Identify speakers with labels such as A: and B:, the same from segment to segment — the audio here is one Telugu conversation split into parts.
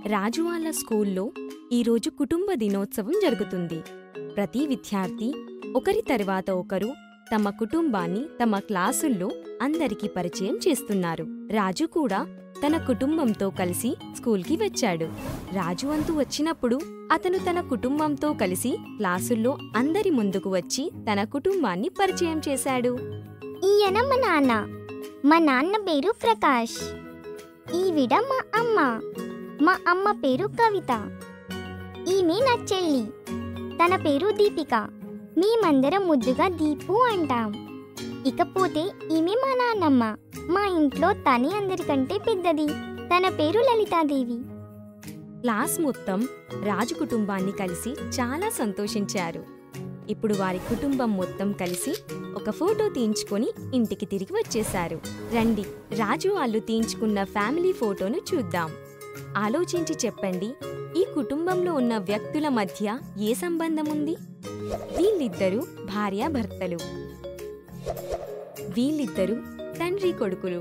A: రాజు వాళ్ళ స్కూల్లో ఈరోజు కుటుంబ దినోత్సవం జరుగుతుంది ప్రతి విద్యార్థి ఒకరి తర్వాత ఒకరు తమ కుటుంబాన్ని తమ క్లాసుల్లో అందరికీ పరిచయం చేస్తున్నారు రాజు కూడా తన కుటుంబంతో కలిసి స్కూల్కి వచ్చాడు రాజు అంతు వచ్చినప్పుడు అతను తన కుటుంబంతో కలిసి క్లాసుల్లో అందరి ముందుకు వచ్చి తన కుటుంబాన్ని పరిచయం చేశాడు
B: ఈయన మా నాన్న మా నాన్న పేరు ప్రకాష్ ఈవిడ మా అమ్మ మా అమ్మ పేరు కవిత ఈమె నా చెల్లి తన పేరు దీపిక మేమందరం ముద్దుగా దీపు అంటాం ఇకపోతే ఈమె మా నాన్నమ్మ మా ఇంట్లో తనే అందరికంటే పెద్దది తన పేరు లలితాదేవి
A: క్లాస్ మొత్తం రాజు కుటుంబాన్ని కలిసి చాలా సంతోషించారు ఇప్పుడు వారి కుటుంబం మొత్తం కలిసి ఒక ఫోటో తీయించుకొని ఇంటికి తిరిగి వచ్చేశారు రండి రాజు వాళ్ళు తీయించుకున్న ఫ్యామిలీ ఫోటోను చూద్దాం ఆలోచించి చెప్పండి ఈ కుటుంబంలో ఉన్న వ్యక్తుల మధ్య ఏ సంబంధం ఉంది వీళ్ళిద్దరూ భార్యాభర్తలు వీళ్ళిద్దరూ తండ్రి కొడుకులు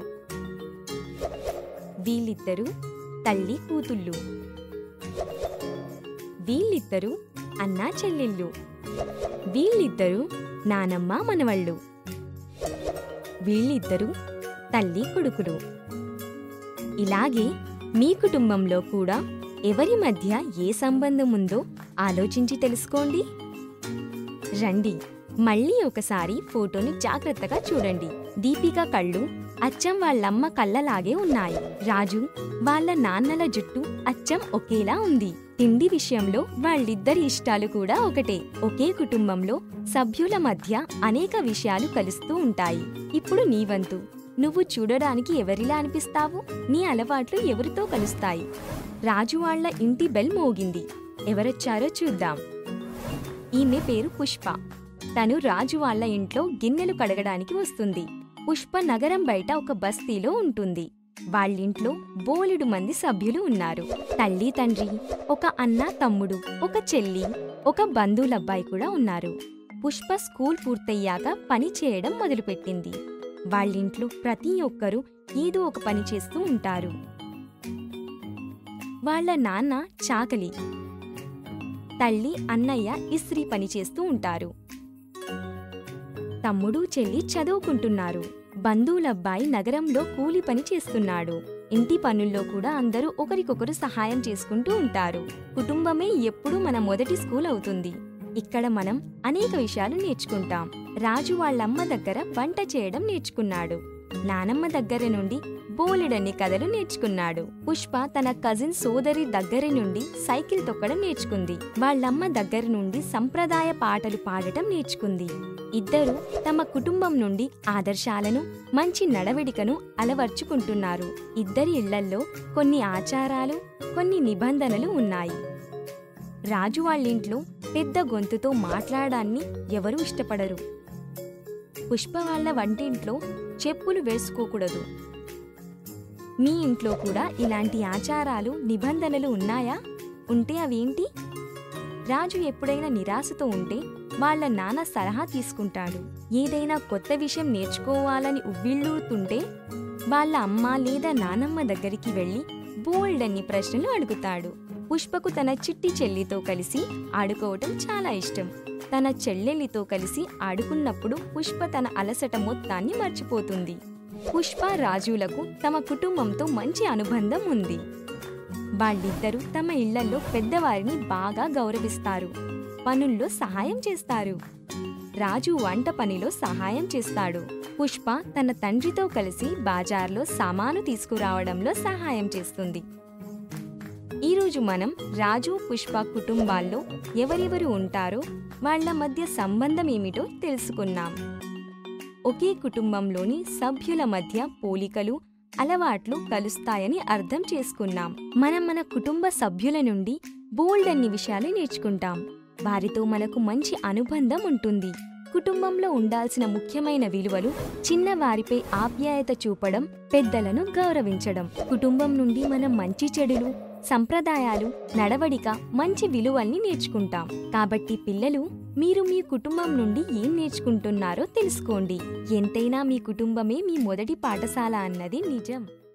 A: వీళ్ళిద్దరూ తల్లి కూతుళ్ళు వీళ్ళిద్దరూ అన్నా చెల్లెళ్ళు వీళ్ళిద్దరూ నానమ్మ మనవళ్ళు వీళ్ళిద్దరూ తల్లి కొడుకులు ఇలాగే మీ కుటుంబంలో కూడా ఎవరి మధ్య ఏ సంబంధం ఉందో ఆలోచించి తెలుసుకోండి రండి మళ్ళీ ఒకసారి ఫోటోని జాగ్రత్తగా చూడండి దీపిక కళ్ళు అచ్చం వాళ్ళమ్మ కళ్ళలాగే ఉన్నాయి రాజు వాళ్ళ నాన్నల జుట్టు అచ్చం ఒకేలా ఉంది తిండి విషయంలో వాళ్ళిద్దరి ఇష్టాలు కూడా ఒకటే ఒకే కుటుంబంలో సభ్యుల మధ్య అనేక విషయాలు కలుస్తూ ఉంటాయి ఇప్పుడు నీ వంతు నువ్వు చూడడానికి ఎవరిలా అనిపిస్తావు నీ అలవాట్లు ఎవరితో కలుస్తాయి రాజు వాళ్ళ ఇంటి బెల్ మోగింది ఎవరొచ్చారో చూద్దాం ఈమె పేరు పుష్ప తను రాజు వాళ్ళ ఇంట్లో గిన్నెలు కడగడానికి వస్తుంది పుష్ప నగరం బయట ఒక బస్తీలో ఉంటుంది వాళ్ళింట్లో బోలెడు మంది సభ్యులు ఉన్నారు తల్లి తండ్రి ఒక అన్న తమ్ముడు ఒక చెల్లి ఒక బంధువులబ్బాయి కూడా ఉన్నారు పుష్ప స్కూల్ పూర్తయ్యాక పని చేయడం మొదలుపెట్టింది వాళ్ళింట్లో ప్రతి ఒక్కరూ ఏదో ఒక పని చేస్తూ ఉంటారు వాళ్ళ నాన్న చాకలి తల్లి అన్నయ్య ఇస్త్రీ పని చేస్తూ ఉంటారు తమ్ముడు చెల్లి చదువుకుంటున్నారు బంధువులబ్బాయి నగరంలో కూలి పని చేస్తున్నాడు ఇంటి పనుల్లో కూడా అందరూ ఒకరికొకరు సహాయం చేసుకుంటూ ఉంటారు కుటుంబమే ఎప్పుడూ మన మొదటి స్కూల్ అవుతుంది ఇక్కడ మనం అనేక విషయాలు నేర్చుకుంటాం రాజు వాళ్ళమ్మ దగ్గర వంట చేయడం నేర్చుకున్నాడు నానమ్మ దగ్గర నుండి బోలెడన్ని కథలు నేర్చుకున్నాడు పుష్ప తన కజిన్ సోదరి దగ్గర నుండి సైకిల్ తొక్కడం నేర్చుకుంది వాళ్ళమ్మ దగ్గర నుండి సంప్రదాయ పాటలు పాడటం నేర్చుకుంది ఇద్దరు తమ కుటుంబం నుండి ఆదర్శాలను మంచి నడవడికను అలవర్చుకుంటున్నారు ఇద్దరి ఇళ్లల్లో కొన్ని ఆచారాలు కొన్ని నిబంధనలు ఉన్నాయి రాజు వాళ్ళింట్లో పెద్ద గొంతుతో మాట్లాడాన్ని ఎవరూ ఇష్టపడరు పుష్ప వాళ్ళ వంటింట్లో చెప్పులు వేసుకోకూడదు మీ ఇంట్లో కూడా ఇలాంటి ఆచారాలు నిబంధనలు ఉన్నాయా ఉంటే అవేంటి రాజు ఎప్పుడైనా నిరాశతో ఉంటే వాళ్ళ నాన్న సలహా తీసుకుంటాడు ఏదైనా కొత్త విషయం నేర్చుకోవాలని ఉవ్విళ్ళూరుతుంటే వాళ్ళ అమ్మ లేదా నానమ్మ దగ్గరికి వెళ్ళి బోల్డన్ని ప్రశ్నలు అడుగుతాడు పుష్పకు తన చిట్టి చెల్లితో కలిసి ఆడుకోవటం చాలా ఇష్టం తన చెల్లెలితో కలిసి ఆడుకున్నప్పుడు పుష్ప తన అలసట మొత్తాన్ని మర్చిపోతుంది పుష్ప రాజులకు తమ కుటుంబంతో మంచి అనుబంధం ఉంది వాళ్ళిద్దరూ తమ ఇళ్లలో పెద్దవారిని బాగా గౌరవిస్తారు పనుల్లో సహాయం చేస్తారు రాజు వంట పనిలో సహాయం చేస్తాడు పుష్ప తన తండ్రితో కలిసి బాజార్లో సామాను తీసుకురావడంలో సహాయం చేస్తుంది ఈరోజు మనం రాజు పుష్ప కుటుంబాల్లో ఎవరెవరు ఉంటారో వాళ్ళ మధ్య సంబంధం ఏమిటో తెలుసుకున్నాం ఒకే కుటుంబంలోని సభ్యుల మధ్య పోలికలు అలవాట్లు కలుస్తాయని అర్థం చేసుకున్నాం మనం మన కుటుంబ సభ్యుల నుండి బోల్డ్ అన్ని విషయాలు నేర్చుకుంటాం వారితో మనకు మంచి అనుబంధం ఉంటుంది కుటుంబంలో ఉండాల్సిన ముఖ్యమైన విలువలు చిన్నవారిపై ఆప్యాయత చూపడం పెద్దలను గౌరవించడం కుటుంబం నుండి మనం మంచి చెడులు సంప్రదాయాలు నడవడిక మంచి విలువల్ని నేర్చుకుంటాం కాబట్టి పిల్లలు మీరు మీ కుటుంబం నుండి ఏం నేర్చుకుంటున్నారో తెలుసుకోండి ఎంతైనా మీ కుటుంబమే మీ మొదటి పాఠశాల అన్నది నిజం